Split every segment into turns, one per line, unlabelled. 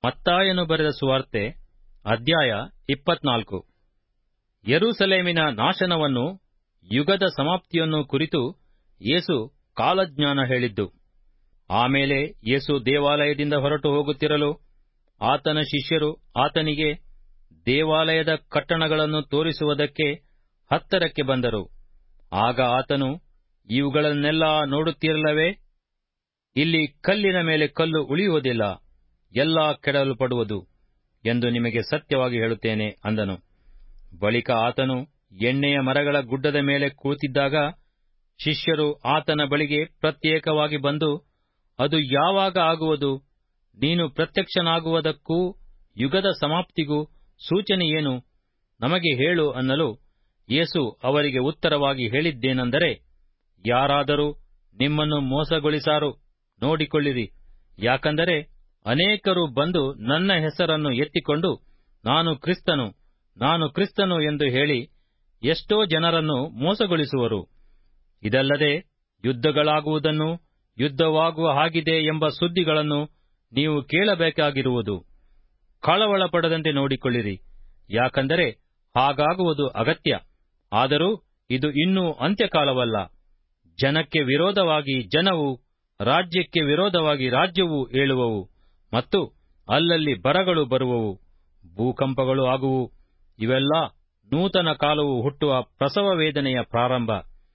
ಮತ್ತಾಯನು ಬರೆದ ಸುವಾರ್ತೆ ಅಧ್ಯಾಯ ಇಪ್ಪತ್ನಾಲ್ಕು ಯೆರೂಸಲೇಮಿನ ನಾಶನವನ್ನು ಯುಗದ ಸಮಾಪ್ತಿಯನ್ನು ಕುರಿತು ಯೇಸು ಕಾಲಜ್ಞಾನ ಹೇಳಿದ್ದು ಆಮೇಲೆ ಯೇಸು ದೇವಾಲಯದಿಂದ ಹೊರಟು ಹೋಗುತ್ತಿರಲು ಆತನ ಶಿಷ್ಯರು ಆತನಿಗೆ ದೇವಾಲಯದ ಕಟ್ಟಣಗಳನ್ನು ತೋರಿಸುವುದಕ್ಕೆ ಹತ್ತರಕ್ಕೆ ಬಂದರು ಆಗ ಆತನು ಇವುಗಳನ್ನೆಲ್ಲ ನೋಡುತ್ತಿರಲವೇ ಇಲ್ಲಿ ಕಲ್ಲಿನ ಮೇಲೆ ಕಲ್ಲು ಉಳಿಯುವುದಿಲ್ಲ ಎಲ್ಲ ಕೆಡವಲ್ಪಡುವುದು ಎಂದು ನಿಮಗೆ ಸತ್ಯವಾಗಿ ಹೇಳುತ್ತೇನೆ ಅಂದನು ಬಳಿಕ ಆತನು ಎಣ್ಣೆಯ ಮರಗಳ ಗುಡ್ಡದ ಮೇಲೆ ಕುಳಿತಿದ್ದಾಗ ಶಿಷ್ಯರು ಆತನ ಬಳಿಗೆ ಪ್ರತ್ಯೇಕವಾಗಿ ಬಂದು ಅದು ಯಾವಾಗ ಆಗುವುದು ನೀನು ಪ್ರತ್ಯಕ್ಷನಾಗುವುದಕ್ಕೂ ಯುಗದ ಸಮಾಪ್ತಿಗೂ ಸೂಚನೆಯೇನು ನಮಗೆ ಹೇಳು ಅನ್ನಲು ಯೇಸು ಅವರಿಗೆ ಉತ್ತರವಾಗಿ ಹೇಳಿದ್ದೇನೆಂದರೆ ಯಾರಾದರೂ ನಿಮ್ಮನ್ನು ಮೋಸಗೊಳಿಸಾರು ನೋಡಿಕೊಳ್ಳಿರಿ ಯಾಕಂದರೆ ಅನೇಕರು ಬಂದು ನನ್ನ ಹೆಸರನ್ನು ಎತ್ತಿಕೊಂಡು ನಾನು ಕ್ರಿಸ್ತನು ನಾನು ಕ್ರಿಸ್ತನು ಎಂದು ಹೇಳಿ ಎಷ್ಟೋ ಜನರನ್ನು ಮೋಸಗೊಳಿಸುವರು ಇದಲ್ಲದೆ ಯುದ್ಧಗಳಾಗುವುದನ್ನು ಯುದ್ಧವಾಗುವ ಹಾಗಿದೆ ಎಂಬ ಸುದ್ದಿಗಳನ್ನು ನೀವು ಕೇಳಬೇಕಾಗಿರುವುದು ಕಳವಳ ಪಡದಂತೆ ನೋಡಿಕೊಳ್ಳಿರಿ ಯಾಕಂದರೆ ಹಾಗಾಗುವುದು ಅಗತ್ಯ ಆದರೂ ಇದು ಇನ್ನೂ ಅಂತ್ಯಕಾಲವಲ್ಲ ಜನಕ್ಕೆ ವಿರೋಧವಾಗಿ ಜನವು ರಾಜ್ಯಕ್ಕೆ ವಿರೋಧವಾಗಿ ರಾಜ್ಯವೂ ಏಳುವವು ಮತ್ತು ಅಲ್ಲಲ್ಲಿ ಬರಗಳು ಬರುವವು ಭೂಕಂಪಗಳು ಆಗುವು ಇವೆಲ್ಲ ನೂತನ ಕಾಲವು ಹುಟ್ಟುವ ಪ್ರಸವ ವೇದನೆಯ ಪ್ರಾರಂಭ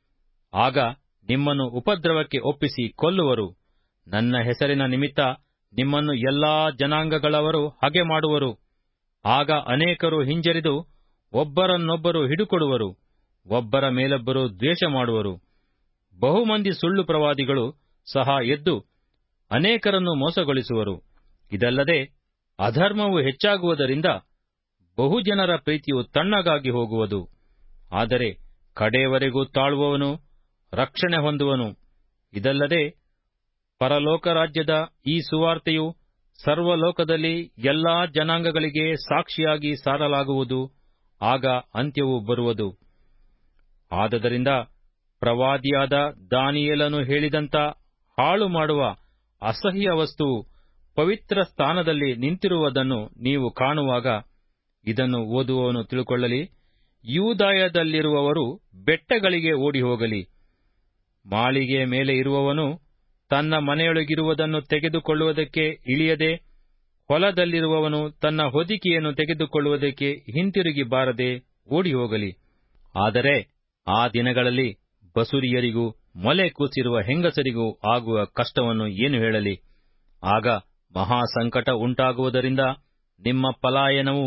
ಆಗ ನಿಮ್ಮನ್ನು ಉಪದ್ರವಕ್ಕೆ ಒಪ್ಪಿಸಿ ಕೊಲ್ಲುವರು ನನ್ನ ಹೆಸರಿನ ನಿಮಿತ್ತ ನಿಮ್ಮನ್ನು ಎಲ್ಲಾ ಜನಾಂಗಗಳವರು ಹಗೆ ಮಾಡುವರು ಆಗ ಅನೇಕರು ಹಿಂಜರಿದು ಒಬ್ಬರನ್ನೊಬ್ಬರು ಹಿಡುಕೊಡುವರು ಒಬ್ಬರ ಮೇಲೊಬ್ಬರು ದ್ವೇಷ ಮಾಡುವರು ಬಹುಮಂದಿ ಸುಳ್ಳು ಪ್ರವಾದಿಗಳು ಸಹ ಎದ್ದು ಅನೇಕರನ್ನು ಮೋಸಗೊಳಿಸುವರು ಇದಲ್ಲದೆ ಅಧರ್ಮವು ಹೆಚ್ಚಾಗುವುದರಿಂದ ಬಹುಜನರ ಪ್ರೀತಿಯು ತಣ್ಣಗಾಗಿ ಹೋಗುವುದು ಆದರೆ ಕಡೆಯವರೆಗೂ ತಾಳುವವನು ರಕ್ಷಣೆ ಹೊಂದುವನು ಇದಲ್ಲದೆ ಪರಲೋಕ ರಾಜ್ಯದ ಈ ಸುವಾರ್ತೆಯು ಸರ್ವಲೋಕದಲ್ಲಿ ಎಲ್ಲಾ ಜನಾಂಗಗಳಿಗೆ ಸಾಕ್ಷಿಯಾಗಿ ಸಾರಲಾಗುವುದು ಆಗ ಅಂತ್ಯವು ಬರುವುದು ಆದದರಿಂದ ಪ್ರವಾದಿಯಾದ ದಾನಿಯೇಲನು ಹೇಳಿದಂತ ಹಾಳು ಮಾಡುವ ಅಸಹ್ಯ ವಸ್ತುವು ಪವಿತ್ರ ಸ್ಥಾನದಲ್ಲಿ ನಿಂತಿರುವುದನ್ನು ನೀವು ಕಾಣುವಾಗ ಇದನ್ನು ಓದುವವನು ತಿಳುಕೊಳ್ಳಲಿ ಯೂದಾಯದಲ್ಲಿರುವವರು ಬೆಟ್ಟಗಳಿಗೆ ಓಡಿ ಹೋಗಲಿ ಮಾಳಿಗೆ ಮೇಲೆ ಇರುವವನು ತನ್ನ ಮನೆಯೊಳಗಿರುವುದನ್ನು ತೆಗೆದುಕೊಳ್ಳುವುದಕ್ಕೆ ಇಳಿಯದೆ ಹೊಲದಲ್ಲಿರುವವನು ತನ್ನ ಹೊದಿಕೆಯನ್ನು ತೆಗೆದುಕೊಳ್ಳುವುದಕ್ಕೆ ಹಿಂತಿರುಗಿ ಬಾರದೆ ಓಡಿ ಹೋಗಲಿ ಆದರೆ ಆ ದಿನಗಳಲ್ಲಿ ಬಸುರಿಯರಿಗೂ ಮೊಲೆ ಕೂಸಿರುವ ಹೆಂಗಸರಿಗೂ ಆಗುವ ಕಷ್ಟವನ್ನು ಏನು ಹೇಳಲಿ ಆಗ ಮಹಾಸಂಕಟ ಉಂಟಾಗುವುದರಿಂದ ನಿಮ್ಮ ಪಲಾಯನವು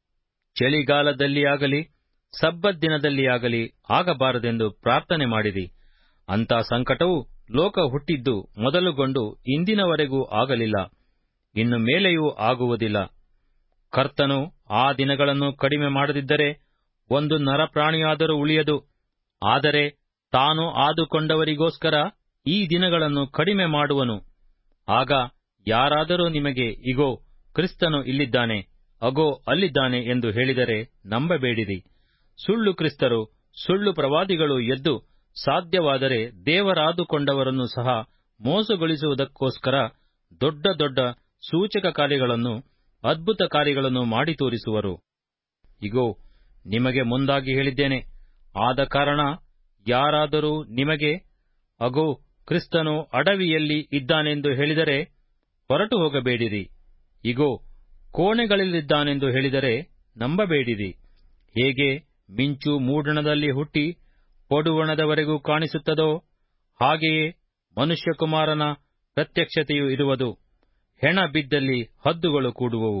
ಚಳಿಗಾಲದಲ್ಲಿಯಾಗಲಿ ಸಬ್ಬತ್ ದಿನದಲ್ಲಿಯಾಗಲಿ ಆಗಬಾರದೆಂದು ಪ್ರಾರ್ಥನೆ ಮಾಡಿರಿ ಅಂಥ ಸಂಕಟವು ಲೋಕ ಹುಟ್ಟಿದ್ದು ಮೊದಲುಗೊಂಡು ಇಂದಿನವರೆಗೂ ಆಗಲಿಲ್ಲ ಇನ್ನು ಮೇಲೆಯೂ ಆಗುವುದಿಲ್ಲ ಕರ್ತನು ಆ ದಿನಗಳನ್ನು ಕಡಿಮೆ ಮಾಡದಿದ್ದರೆ ಒಂದು ನರಪ್ರಾಣಿಯಾದರೂ ಉಳಿಯದು ಆದರೆ ತಾನು ಆದುಕೊಂಡವರಿಗೋಸ್ಕರ ಈ ದಿನಗಳನ್ನು ಕಡಿಮೆ ಮಾಡುವನು ಆಗ ಯಾರಾದರೂ ನಿಮಗೆ ಇಗೋ ಕ್ರಿಸ್ತನು ಇಲ್ಲಿದ್ದಾನೆ ಅಗೋ ಅಲ್ಲಿದ್ದಾನೆ ಎಂದು ಹೇಳಿದರೆ ನಂಬಬೇಡಿರಿ ಸುಳ್ಳು ಕ್ರಿಸ್ತರು ಸುಳ್ಳು ಪ್ರವಾದಿಗಳು ಎದ್ದು ಸಾಧ್ಯವಾದರೆ ದೇವರಾದುಕೊಂಡವರನ್ನು ಸಹ ಮೋಸಗೊಳಿಸುವುದಕ್ಕೋಸ್ಕರ ದೊಡ್ಡ ದೊಡ್ಡ ಸೂಚಕ ಕಾರ್ಯಗಳನ್ನು ಅದ್ಭುತ ಕಾರ್ಯಗಳನ್ನು ಮಾಡಿ ತೋರಿಸುವರು ಇಗೋ ನಿಮಗೆ ಮುಂದಾಗಿ ಹೇಳಿದ್ದೇನೆ ಆದ ಕಾರಣ ಯಾರಾದರೂ ನಿಮಗೆ ಅಗೋ ಕ್ರಿಸ್ತನು ಅಡವಿಯಲ್ಲಿ ಇದ್ದಾನೆಂದು ಹೇಳಿದರೆ ಹೊರಟು ಹೋಗಬೇಡಿರಿ ಇಗೋ ಕೋಣೆಗಳಲ್ಲಿದ್ದಾನೆಂದು ಹೇಳಿದರೆ ನಂಬಬೇಡಿರಿ ಹೇಗೆ ಮಿಂಚು ಮೂಡಣದಲ್ಲಿ ಹುಟ್ಟಿ ಪಡುವಣದವರೆಗೂ ಕಾಣಿಸುತ್ತದೋ ಹಾಗೆಯೇ ಮನುಷ್ಯಕುಮಾರನ ಪ್ರತ್ಯಕ್ಷತೆಯು ಇರುವುದು ಹೆಣ ಬಿದ್ದಲ್ಲಿ ಹದ್ದುಗಳು ಕೂಡುವವು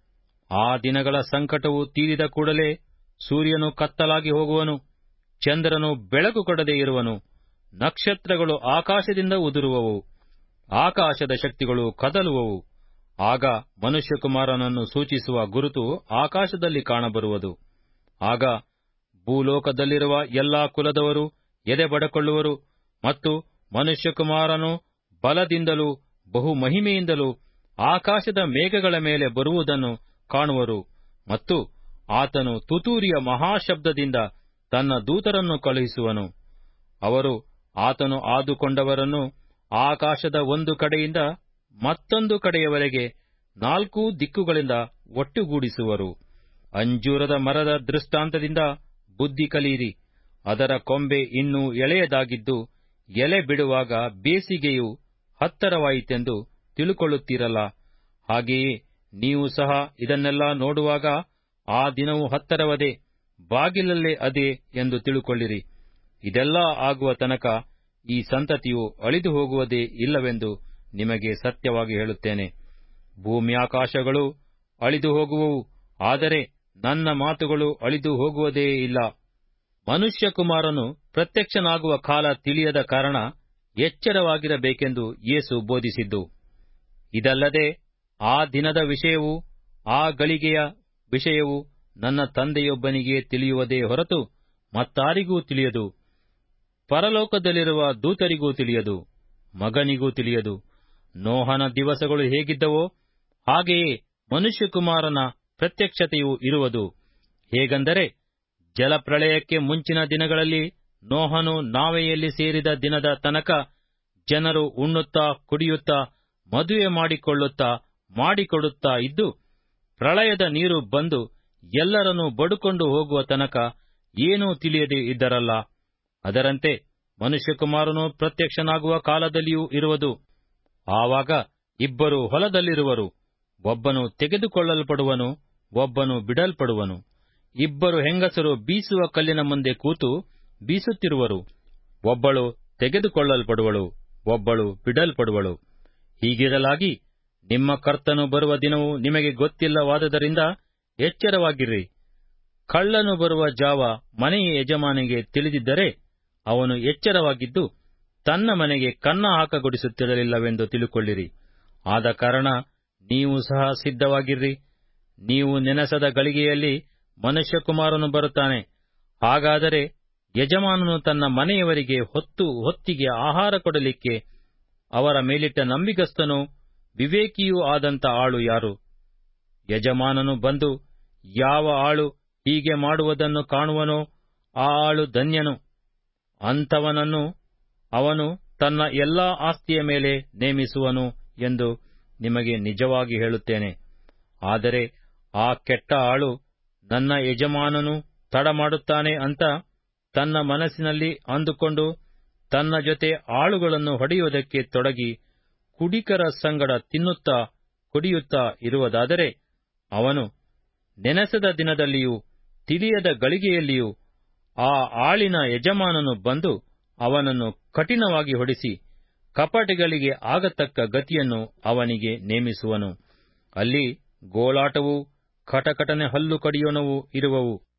ಆ ದಿನಗಳ ಸಂಕಟವು ತೀರಿದ ಕೂಡಲೇ ಸೂರ್ಯನು ಕತ್ತಲಾಗಿ ಹೋಗುವನು ಚಂದ್ರನು ಬೆಳಕು ಕೊಡದೆ ಇರುವನು ನಕ್ಷತ್ರಗಳು ಆಕಾಶದಿಂದ ಉದುರುವವು ಆಕಾಶದ ಶಕ್ತಿಗಳು ಕದಲುವವು ಆಗ ಮನುಷ್ಯಕುಮಾರನನ್ನು ಸೂಚಿಸುವ ಗುರುತು ಆಕಾಶದಲ್ಲಿ ಕಾಣಬರುವುದು ಆಗ ಭೂಲೋಕದಲ್ಲಿರುವ ಎಲ್ಲಾ ಕುಲದವರು ಎದೆ ಬಡಕೊಳ್ಳುವರು ಮತ್ತು ಮನುಷ್ಯಕುಮಾರನು ಬಲದಿಂದಲೂ ಬಹು ಮಹಿಮೆಯಿಂದಲೂ ಆಕಾಶದ ಮೇಘಗಳ ಮೇಲೆ ಬರುವುದನ್ನು ಕಾಣುವರು ಮತ್ತು ಆತನು ತುತೂರಿಯ ಮಹಾಶಬ್ದದಿಂದ ತನ್ನ ದೂತರನ್ನು ಕಳುಹಿಸುವನು ಅವರು ಆತನು ಆದುಕೊಂಡವರನ್ನು ಆಕಾಶದ ಒಂದು ಕಡೆಯಿಂದ ಮತ್ತೊಂದು ಕಡೆಯವರೆಗೆ ನಾಲ್ಕೂ ದಿಕ್ಕುಗಳಿಂದ ಒಟ್ಟುಗೂಡಿಸುವರು ಅಂಜೂರದ ಮರದ ದೃಷ್ಟಾಂತದಿಂದ ಬುದ್ಧಿ ಕಲಿಯಿರಿ ಅದರ ಕೊಂಬೆ ಇನ್ನೂ ಎಳೆಯದಾಗಿದ್ದು ಎಲೆ ಬಿಡುವಾಗ ಬೇಸಿಗೆಯು ಹತ್ತರವಾಯಿತೆಂದು ತಿಳುಕೊಳ್ಳುತ್ತೀರಲ್ಲ ಹಾಗೆಯೇ ನೀವು ಸಹ ಇದನ್ನೆಲ್ಲ ನೋಡುವಾಗ ಆ ದಿನವು ಹತ್ತರವದೆ ಬಾಗಿಲಲ್ಲೇ ಅದೇ ಎಂದು ತಿಳುಕೊಳ್ಳಿರಿ ಇದೆಲ್ಲ ಆಗುವ ತನಕ ಈ ಸಂತತಿಯು ಅಳಿದು ಹೋಗುವುದೇ ಇಲ್ಲವೆಂದು ನಿಮಗೆ ಸತ್ಯವಾಗಿ ಹೇಳುತ್ತೇನೆ ಭೂಮ್ಯಾಕಾಶಗಳು ಅಳಿದು ಹೋಗುವವು ಆದರೆ ನನ್ನ ಮಾತುಗಳು ಅಳಿದು ಹೋಗುವುದೇ ಇಲ್ಲ ಮನುಷ್ಯಕುಮಾರನು ಪ್ರತ್ಯಕ್ಷನಾಗುವ ಕಾಲ ತಿಳಿಯದ ಕಾರಣ ಎಚ್ಚರವಾಗಿರಬೇಕೆಂದು ಯೇಸು ಬೋಧಿಸಿದ್ದು ಇದಲ್ಲದೆ ಆ ದಿನದ ವಿಷಯವೂ ಆ ಗಳಿಗೆಯ ವಿಷಯವೂ ನನ್ನ ತಂದೆಯೊಬ್ಬನಿಗೆ ತಿಳಿಯುವುದೇ ಹೊರತು ಮತ್ತಾರಿಗೂ ತಿಳಿಯದು ಪರಲೋಕದಲ್ಲಿರುವ ದೂತರಿಗೂ ತಿಳಿಯದು ಮಗನಿಗೂ ತಿಳಿಯದು ನೋಹನ ದಿವಸಗಳು ಹೇಗಿದ್ದವೋ ಹಾಗೆಯೇ ಮನುಷ್ಯಕುಮಾರನ ಪ್ರತ್ಯಕ್ಷತೆಯೂ ಇರುವುದು ಹೇಗೆಂದರೆ ಜಲಪ್ರಳಯಕ್ಕೆ ಮುಂಚಿನ ದಿನಗಳಲ್ಲಿ ನೋಹನು ನಾವೆಯಲ್ಲಿ ಸೇರಿದ ದಿನದ ತನಕ ಜನರು ಉಣ್ಣುತ್ತಾ ಕುಡಿಯುತ್ತಾ ಮದುವೆ ಮಾಡಿಕೊಳ್ಳುತ್ತಾ ಮಾಡಿಕೊಡುತ್ತಾ ಇದ್ದು ಪ್ರಳಯದ ನೀರು ಬಂದು ಎಲ್ಲರನ್ನೂ ಬಡುಕೊಂಡು ಹೋಗುವ ತನಕ ಏನೂ ತಿಳಿಯದೆ ಇದ್ದರಲ್ಲ ಅದರಂತೆ ಮನುಷ್ಯಕುಮಾರನು ಪ್ರತ್ಯಕ್ಷನಾಗುವ ಕಾಲದಲ್ಲಿಯೂ ಇರುವುದು ಆವಾಗ ಇಬ್ಬರು ಹೊಲದಲ್ಲಿರುವರು ಒಬ್ಬನು ತೆಗೆದುಕೊಳ್ಳಲ್ಪಡುವನು ಒಬ್ಬನು ಬಿಡಲ್ಪಡುವನು ಇಬ್ಬರು ಹೆಂಗಸರು ಬೀಸುವ ಕಲ್ಲಿನ ಮುಂದೆ ಕೂತು ಬೀಸುತ್ತಿರುವರು ಒಬ್ಬಳು ತೆಗೆದುಕೊಳ್ಳಲ್ಪಡುವಳು ಒಬ್ಬಳು ಬಿಡಲ್ಪಡುವಳು ಹೀಗಿರಲಾಗಿ ನಿಮ್ಮ ಕರ್ತನು ಬರುವ ದಿನವು ನಿಮಗೆ ಗೊತ್ತಿಲ್ಲವಾದದರಿಂದ ಎಚ್ಚರವಾಗಿರ್ರಿ ಕಳ್ಳನು ಬರುವ ಜಾವ ಮನೆಯ ಯಜಮಾನಿಗೆ ತಿಳಿದಿದ್ದರೆ ಅವನು ಎಚ್ಚರವಾಗಿದ್ದು ತನ್ನ ಮನೆಗೆ ಕನ್ನ ಹಾಕಗೊಡಿಸುತ್ತಿರಲಿಲ್ಲವೆಂದು ತಿಳುಕೊಳ್ಳಿರಿ ಆದ ಕಾರಣ ನೀವು ಸಹ ಸಿದ್ಧವಾಗಿರ್ರಿ ನೀವು ನೆನೆಸದ ಗಳಿಗೆಯಲ್ಲಿ ಮನುಷ್ಯಕುಮಾರನು ಬರುತ್ತಾನೆ ಹಾಗಾದರೆ ಯಜಮಾನನು ತನ್ನ ಮನೆಯವರಿಗೆ ಹೊತ್ತು ಹೊತ್ತಿಗೆ ಆಹಾರ ಕೊಡಲಿಕ್ಕೆ ಅವರ ಮೇಲಿಟ್ಟ ನಂಬಿಗಸ್ತನೂ ವಿವೇಕಿಯೂ ಆದಂಥ ಆಳು ಯಾರು ಯಜಮಾನನು ಬಂದು ಯಾವ ಆಳು ಹೀಗೆ ಮಾಡುವುದನ್ನು ಕಾಣುವನೋ ಆ ಆಳು ಧನ್ಯನು ಅಂಥವನನ್ನು ಅವನು ತನ್ನ ಎಲ್ಲಾ ಆಸ್ತಿಯ ಮೇಲೆ ನೇಮಿಸುವನು ಎಂದು ನಿಮಗೆ ನಿಜವಾಗಿ ಹೇಳುತ್ತೇನೆ ಆದರೆ ಆ ಕೆಟ್ಟ ಆಳು ನನ್ನ ಯಜಮಾನನು ತಡ ಮಾಡುತ್ತಾನೆ ಅಂತ ತನ್ನ ಮನಸ್ಸಿನಲ್ಲಿ ಅಂದುಕೊಂಡು ತನ್ನ ಜೊತೆ ಆಳುಗಳನ್ನು ಹೊಡೆಯುವುದಕ್ಕೆ ತೊಡಗಿ ಕುಡಿಕರ ಸಂಗಡ ತಿನ್ನುತ್ತಾ ಕುಡಿಯುತ್ತಾ ಇರುವುದಾದರೆ ಅವನು ನೆನೆಸದ ದಿನದಲ್ಲಿಯೂ ತಿಳಿಯದ ಗಳಿಗೆಯಲ್ಲಿಯೂ ಆ ಆಳಿನ ಯಜಮಾನನು ಬಂದು ಅವನನ್ನು ಕಠಿಣವಾಗಿ ಹೊಡಿಸಿ ಕಪಟಿಗಳಿಗೆ ಆಗತಕ್ಕ ಗತಿಯನ್ನು ಅವನಿಗೆ ನೇಮಿಸುವನು ಅಲ್ಲಿ ಗೋಳಾಟವೂ ಕಟಕಟನೆ ಹಲ್ಲು ಕಡಿಯೋಣವೂ ಇರುವವು